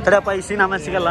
ತಡೆಯಪ್ಪ ಈ ಸೀನ್ ಆಮೇಲೆ ಸಿಗಲ್ಲ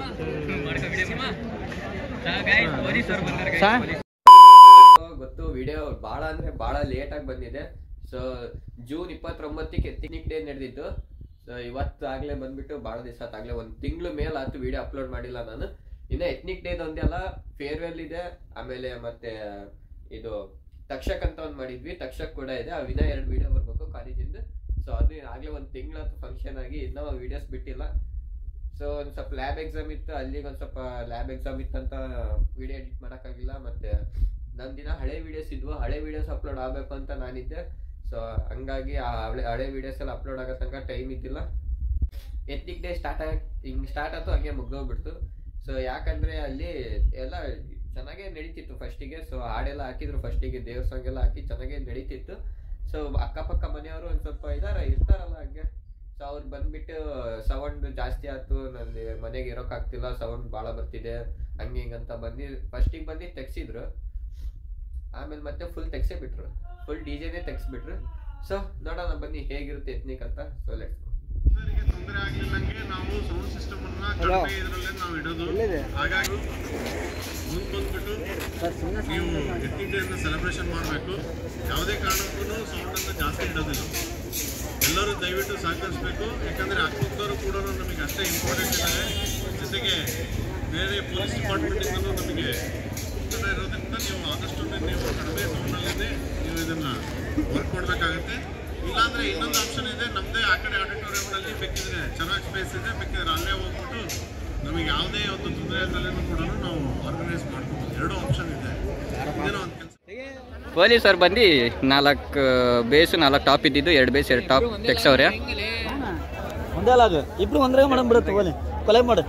ಗೊತ್ತು ವಿಡಿಯೋ ಭಾಳ ಅಂದ್ರೆ ಭಾಳ ಲೇಟ್ ಆಗಿ ಬಂದಿದೆ ಸೊ ಜೂನ್ ಇಪ್ಪತ್ತೊಂಬತ್ತಕ್ಕೆ ಎತ್ನಿಕ್ ಡೇ ನಡೆದಿತ್ತು ಸೊ ಇವತ್ತು ಆಗ್ಲೇ ಬಂದ್ಬಿಟ್ಟು ಭಾಳ ದಿವಸ ಆಗ್ಲೇ ಒಂದು ತಿಂಗಳು ಮೇಲೆ ಆಯ್ತು ವಿಡಿಯೋ ಅಪ್ಲೋಡ್ ಮಾಡಿಲ್ಲ ನಾನು ಇನ್ನು ಎತ್ನಿಕ್ ಡೇದು ಒಂದೆಲ್ಲ ಫೇರ್ವೆಲ್ ಇದೆ ಆಮೇಲೆ ಮತ್ತೆ ಇದು ತಕ್ಷಕ್ ಅಂತ ಒಂದು ಮಾಡಿದ್ವಿ ತಕ್ಷಕ್ ಕೂಡ ಇದೆ ಅವಿನ ಎರಡು ವಿಡಿಯೋ ಬರ್ಬೇಕು ಕಾಲೇಜಿಂದ ಸೊ ಅದು ಆಗ್ಲೇ ಒಂದು ತಿಂಗಳಾಯ್ತು ಫಂಕ್ಷನ್ ಆಗಿ ಇನ್ನೂ ವಿಡಿಯೋಸ್ ಬಿಟ್ಟಿಲ್ಲ ಸೊ ಒಂದು ಸ್ವಲ್ಪ ಲ್ಯಾಬ್ ಎಕ್ಸಾಮ್ ಇತ್ತು ಅಲ್ಲಿಗೆ ಒಂದು ಸ್ವಲ್ಪ ಲ್ಯಾಬ್ ಎಕ್ಸಾಮ್ ಇತ್ತಂತ ವಿಡಿಯೋ ಎಡಿಟ್ ಮಾಡೋಕ್ಕಾಗಿಲ್ಲ ಮತ್ತೆ ನನ್ನ ದಿನ ಹಳೆ ವಿಡಿಯೋಸ್ ಇದ್ವು ಹಳೆ ವಿಡಿಯೋಸ್ ಅಪ್ಲೋಡ್ ಆಗಬೇಕು ಅಂತ ನಾನಿದ್ದೆ ಸೊ ಹಂಗಾಗಿ ಆ ಹಳೆ ಹಳೆ ವಿಡಿಯೋಸ್ ಎಲ್ಲ ಅಪ್ಲೋಡ್ ಆಗೋ ತನಕ ಟೈಮ್ ಇದ್ದಿಲ್ಲ ಎತ್ನಿಕ್ ಡೇ ಸ್ಟಾರ್ಟ್ ಆಗಿ ಹಿಂಗೆ ಸ್ಟಾರ್ಟ್ ಆಯ್ತು ಹಂಗೆ ಮುಗ್ದೋಗ್ಬಿಡ್ತು ಸೊ ಯಾಕಂದ್ರೆ ಅಲ್ಲಿ ಎಲ್ಲ ಚೆನ್ನಾಗೇ ನಡೀತಿತ್ತು ಫಸ್ಟಿಗೆ ಸೊ ಹಾಡೆಲ್ಲ ಹಾಕಿದ್ರು ಫಸ್ಟಿಗೆ ದೇವ್ರ ಸಾಂಗ್ ಎಲ್ಲ ಹಾಕಿ ಚೆನ್ನಾಗೇ ನಡೀತಿತ್ತು ಸೊ ಅಕ್ಕಪಕ್ಕ ಮನೆಯವರು ಒಂದು ಸ್ವಲ್ಪ ಇದಾರ ಇರ್ತಾರಲ್ಲ ಹಂಗೆ ಸೊ ಅವ್ರು ಬಂದ್ಬಿಟ್ಟು ಸೌಂಡ್ ಜಾಸ್ತಿ ಆಯ್ತು ನಲ್ಲಿ ಮನೆಗೆ ಇರೋಕ್ಕಾಗ್ತಿಲ್ಲ ಸೌಂಡ್ ಭಾಳ ಬರ್ತಿದೆ ಹಂಗೆ ಹಿಂಗಂತ ಬಂದು ಫಸ್ಟಿಗೆ ಬಂದು ತೆಗ್ಸಿದ್ರು ಆಮೇಲೆ ಮತ್ತೆ ಫುಲ್ ತೆಗ್ಸೇ ಬಿಟ್ರು ಫುಲ್ ಡಿ ಜೆನೇ ತೆಗ್ಸ್ಬಿಟ್ರು ಸೊ ನೋಡೋಣ ಬನ್ನಿ ಹೇಗಿರುತ್ತೆ ಎತ್ನಿಕ್ ಅಂತ ಸೊ ಲೆಟ್ಸ್ ಜನರಿಗೆ ತೊಂದರೆ ಆಗ್ಲಿಲ್ಲಂಗೆ ನಾವು ಸೌಂಡ್ ಸಿಸ್ಟಮ್ ಅನ್ನ ಕಡಿಮೆ ಇದ್ರಲ್ಲೇ ನಾವು ಇಡೋದು ಹಾಗಾಗಿ ಮುಂದ್ ಬಂದ್ಬಿಟ್ಟು ನೀವು ಎತ್ತಿಗೆಯನ್ನು ಸೆಲೆಬ್ರೇಷನ್ ಮಾಡಬೇಕು ಯಾವುದೇ ಕಾರಣಕ್ಕೂ ಸೌಂಡ್ ಅನ್ನ ಜಾಸ್ತಿ ಇಡೋದಿಲ್ಲ ಎಲ್ಲರೂ ದಯವಿಟ್ಟು ಸಹಕರಿಸಬೇಕು ಯಾಕಂದ್ರೆ ಅಕ್ಕಪಕ್ಕದವರು ಕೂಡ ನಮಗೆ ಅಷ್ಟೇ ಇಂಪಾರ್ಟೆಂಟ್ ಇದ್ದಾರೆ ಜೊತೆಗೆ ಬೇರೆ ಪೊಲೀಸ್ ಡಿಪಾರ್ಟ್ಮೆಂಟಿಂದಲೂ ನಮಗೆ ಉತ್ತರ ಇರೋದ್ರಿಂದ ನೀವು ಆದಷ್ಟು ನೀವು ಕಡಿಮೆ ಸೌಂಡಲ್ಲೇ ನೀವು ಇದನ್ನ ವರ್ಕ್ ಮಾಡಬೇಕಾಗುತ್ತೆ ಇಲ್ಲಾಂದ್ರೆ ಇನ್ನೊಂದು ಆಪ್ಷನ್ ಇದೆ ನಮ್ಮದೇ ಆ ಕಡೆ ಆಡಿಟೋರಿಯಂನಲ್ಲಿ ಬೇಕಿದ್ರೆ ಚೆನ್ನಾಗಿ ಸ್ಪೇಸ್ ಇದೆ ಬೇಕಿದ್ರೆ ಅಲ್ಲೇ ಹೋಗ್ಬಿಟ್ಟು ನಮಗೆ ಯಾವುದೇ ಒಂದು ತೊಂದರೆ ಇಲ್ಲದಲ್ಲೂ ಕೂಡ ನಾವು ಆರ್ಗನೈಸ್ ಮಾಡ್ಕೋಬೋದು ಎರಡು ಆಪ್ಷನ್ ಇದೆ ಇದೇನೋ ಒಂದು ಕೆಲಸ ಪೊಲೀಸರು ಬಂದು ನಾಲ್ಕು ಬೇಸು ನಾಲ್ಕು ಟಾಪ್ ಇದ್ದಿದ್ದು ಎರಡು ಬೇಸ್ ಎರಡು ಟಾಪ್ ತೆಗ್ಸವ್ರೆ ಒಂದೇ ಅಲ್ಲ ಅದು ಇಬ್ರು ಒಂದ್ರಾಗ ಮಾಡಕ್ ಬಿಡುತ್ತೆ ಕೊಲೆ ಕೊಲೆ ಮಾಡು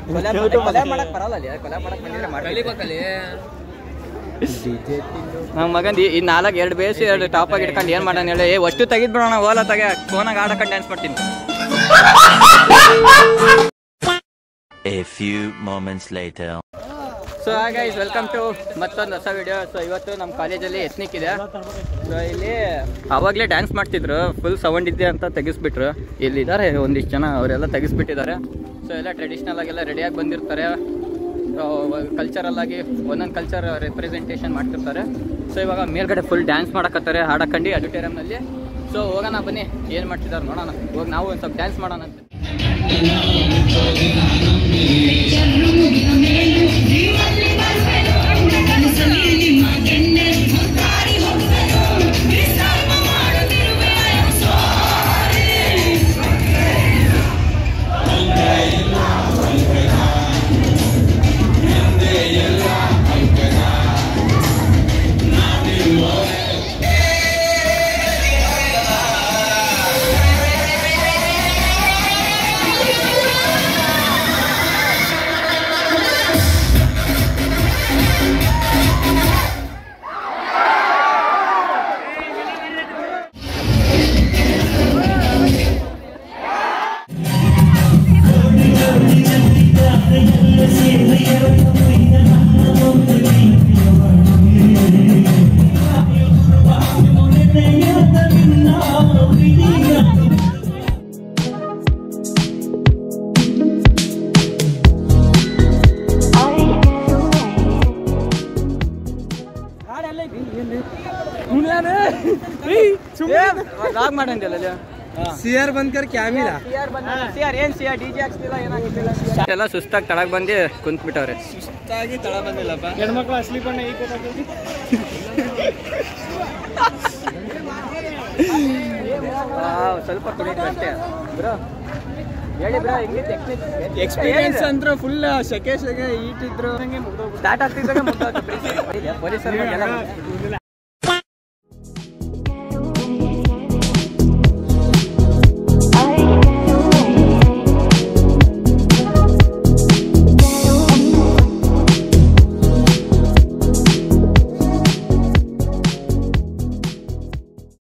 ನಮ್ಮ ಮಗಂದು ಈ ನಾಲ್ಕು ಎರಡು ಬೇಸ್ ಎರಡು ಟಾಪ್ ಆಗಿ ಇಟ್ಕೊಂಡು ಏನು ಮಾಡೋಣ ಹೇಳಿ ಏ ಅಷ್ಟು ತೆಗಿದ್ಬಿಡೋಣ ಓಲ ತಗ ಫೋನಾಗ ಆಡಕೊಂಡು ಡ್ಯಾನ್ಸ್ ಮಾಡ್ತೀನಿ A few moments later. So guys welcome to ಮತ್ತೊಂದು ಹೊಸ ವಿಡಿಯೋ ಸೊ ಇವತ್ತು ನಮ್ಮ ಕಾಲೇಜಲ್ಲಿ ಎತ್ನಿಕ್ ಇದೆ ಸೊ ಇಲ್ಲಿ ಆವಾಗಲೇ ಡ್ಯಾನ್ಸ್ ಮಾಡ್ತಿದ್ರು ಫುಲ್ ಸೌಂಡ್ ಇದೆ ಅಂತ ತೆಗಿಸ್ಬಿಟ್ರು ಇಲ್ಲಿದ್ದಾರೆ ಒಂದಿಷ್ಟು ಜನ ಅವರೆಲ್ಲ ತೆಗಿಸ್ಬಿಟ್ಟಿದ್ದಾರೆ ಸೊ ಎಲ್ಲ ಟ್ರೆಡಿಷ್ನಲ್ ಆಗೆಲ್ಲ ರೆಡಿಯಾಗಿ ಬಂದಿರ್ತಾರೆ ಕಲ್ಚರಲ್ ಆಗಿ ಒಂದೊಂದು ಕಲ್ಚರ್ ರೆಪ್ರೆಸೆಂಟೇಷನ್ ಮಾಡ್ತಿರ್ತಾರೆ ಸೊ ಇವಾಗ ಮೇಲ್ಗಡೆ ಫುಲ್ ಡ್ಯಾನ್ಸ್ ಮಾಡಕತ್ತಾರೆ ಹಾಡಕ್ಕಂಡು ಆಡಿಟೋರಿಯಂನಲ್ಲಿ ಸೊ ಹೋಗೋಣ ಬನ್ನಿ ಏನು ಮಾಡ್ತಿದ್ದಾರೆ ನೋಡೋಣ ಹೋಗಿ ನಾವು ಒಂದು ಸ್ವಲ್ಪ ಡ್ಯಾನ್ಸ್ ಮಾಡೋಣ ಅಂತ ಲಾಗ್ ಮಾಡಂದಿಲ್ಲ ಸಿ ಆರ್ ಬಂದ್ ಕರ್ ಕ್ಯಾಮಿಲ್ಲ ಎಲ್ಲ ಸುಸ್ತಾಗಿ ತಳಗ್ ಬಂದು ಕುಂತ್ಬಿಟ್ಟವ್ರೆ ಸುಸ್ತಾಗಿ ತಳ ಬಂದಿಲ್ಲಪ್ಪ ಹೆಣ್ಮಕ್ಳು ಅಸ್ಲಿ ಬಣ್ಣ ಈಗ ಗೊತ್ತಾಗ್ತೈತಿ ವಾವ್, ಸ್ವಲ್ಪ ಕುಣಿದ್ರು ಅಷ್ಟೇ ಬ್ರೋ ಹೇಳಿ ಬ್ರೋ ಹೆಂಗಿತ್ತು ಎಕ್ಸ್ಪೀರಿಯನ್ಸ್ ಅಂದ್ರೆ ಫುಲ್ ಸೆಕೆ ಸೆಕೆ ಈಟ್ ಇದ್ರು ಹಂಗೆ ಮುಗ್ದೋಗ್ಬಿಟ್ಟು ಸ್ಟಾರ್ಟ್ ಆಗ್ತಿದ್ದಾಗ ಮುಗ್ದೋಯ್ತು ಪೊಲೀಸರು